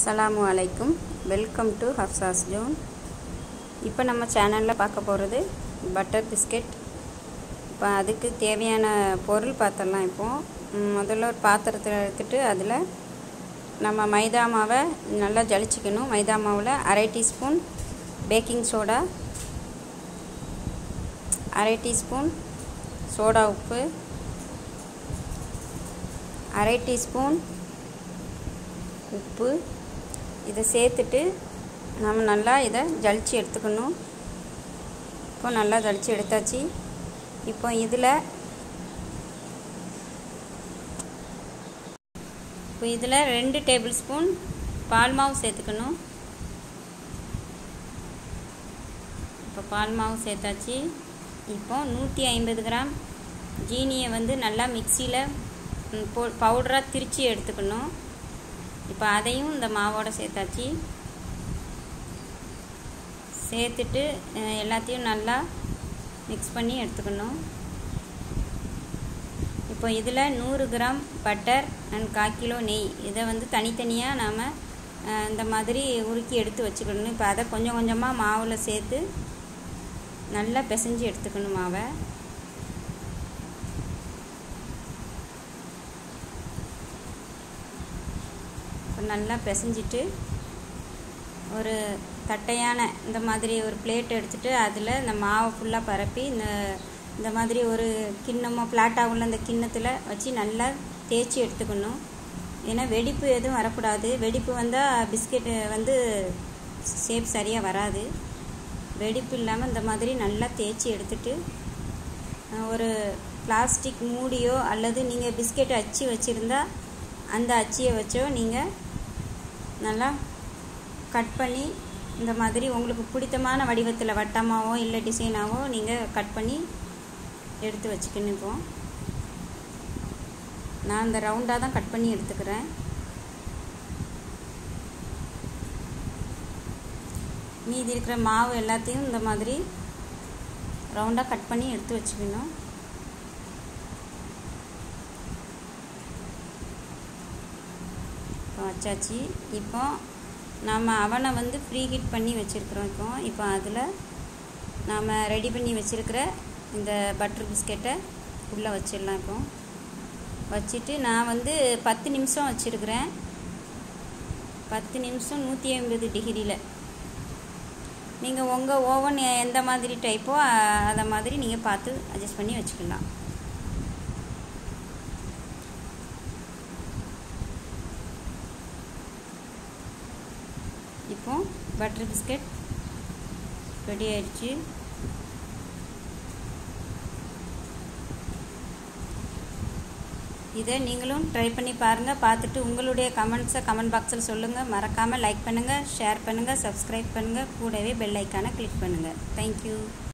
அஸ்ஸலாமு அலைக்கும் welcome to ஹப்சாஸ் zone இப்போ நம்ம சேனலில் பார்க்க போகிறது பட்டர் பிஸ்கெட் இப்போ அதுக்கு தேவையான பொருள் பார்த்துடலாம் இப்போது முதல்ல ஒரு பாத்திரத்தில் எடுத்துட்டு அதில் நம்ம மைதா மாவை நல்லா ஜலிச்சிக்கணும் மைதா மாவில் அரை டீஸ்பூன் பேக்கிங் சோடா அரை டீஸ்பூன் சோடா உப்பு அரை டீஸ்பூன் உப்பு இதை சேர்த்துட்டு நம்ம நல்லா இதை ஜலிச்சு எடுத்துக்கணும் இப்போ நல்லா ஜலிச்சு எடுத்தாச்சு இப்போ இதில் இப்போ இதில் ரெண்டு டேபிள் ஸ்பூன் பால் மாவு சேர்த்துக்கணும் இப்போ பால் மாவு சேர்த்தாச்சு இப்போ நூற்றி ஐம்பது கிராம் ஜீனியை வந்து நல்லா மிக்சியில் போ பவுடராக திரித்து எடுத்துக்கணும் இப்போ அதையும் இந்த மாவோட சேர்த்தாச்சு சேர்த்துட்டு எல்லாத்தையும் நல்லா மிக்ஸ் பண்ணி எடுத்துக்கணும் இப்போ இதில் நூறு கிராம் பட்டர் அண்ட் கால் கிலோ நெய் இதை வந்து தனித்தனியாக நாம் இந்த மாதிரி உருக்கி எடுத்து வச்சுக்கணும் இப்போ அதை கொஞ்சம் கொஞ்சமாக மாவில் சேர்த்து நல்லா பிசைஞ்சு எடுத்துக்கணும் மாவை இப்போ நல்லா பிசைஞ்சிட்டு ஒரு தட்டையான இந்த மாதிரி ஒரு பிளேட் எடுத்துகிட்டு அதில் இந்த மாவை ஃபுல்லாக பரப்பி இந்த இந்த மாதிரி ஒரு கிண்ணமோ ஃப்ளாட்டாக உள்ள அந்த கிண்ணத்தில் வச்சு நல்லா தேய்ச்சி எடுத்துக்கணும் ஏன்னா வெடிப்பு எதுவும் வரக்கூடாது வெடிப்பு வந்தால் பிஸ்கெட்டு வந்து ஷேப் சரியாக வராது வெடிப்பு இல்லாமல் இந்த மாதிரி நல்லா தேய்ச்சி எடுத்துட்டு ஒரு பிளாஸ்டிக் மூடியோ அல்லது நீங்கள் பிஸ்கெட் அச்சு வச்சுருந்தா அந்த அச்சியை வச்சோ நீங்கள் நல்லா கட் பண்ணி இந்த மாதிரி உங்களுக்கு பிடித்தமான வடிவத்தில் வட்டமாகவோ இல்லை டிசைனாகவோ நீங்கள் கட் பண்ணி எடுத்து வச்சுக்கணும் இப்போ நான் இந்த ரவுண்டாக தான் கட் பண்ணி எடுத்துக்கிறேன் மீதி இருக்கிற மாவு எல்லாத்தையும் இந்த மாதிரி ரவுண்டாக கட் பண்ணி எடுத்து வச்சுக்கணும் இப்போ வச்சாச்சு இப்போ நாம் அவனை வந்து ஃப்ரீ ஹீட் பண்ணி வச்சுருக்குறோம் இப்போ இப்போ அதில் நாம் ரெடி பண்ணி வச்சுருக்கிற இந்த பட்டர் பிஸ்கெட்டை உள்ளே வச்சிடலாம் இப்போ வச்சுட்டு நான் வந்து பத்து நிமிஷம் வச்சுருக்கிறேன் பத்து நிமிஷம் நூற்றி ஐம்பது டிகிரியில் நீங்கள் உங்கள் ஓவன் எந்த மாதிரி டைப்போ அதை மாதிரி நீங்கள் பார்த்து அட்ஜஸ்ட் பண்ணி வச்சுக்கலாம் இப்போ பட்டர் பிஸ்கெட் ரெடி ஆயிடுச்சு இதை நீங்களும் ட்ரை பண்ணி பாருங்கள் பார்த்துட்டு உங்களுடைய கமெண்ட்ஸை கமெண்ட் பாக்ஸில் சொல்லுங்கள் மறக்காமல் லைக் பண்ணுங்கள் ஷேர் பண்ணுங்கள் சப்ஸ்கிரைப் பண்ணுங்கள் கூடவே பெல் ஐக்கானை கிளிக் பண்ணுங்கள் தேங்க்யூ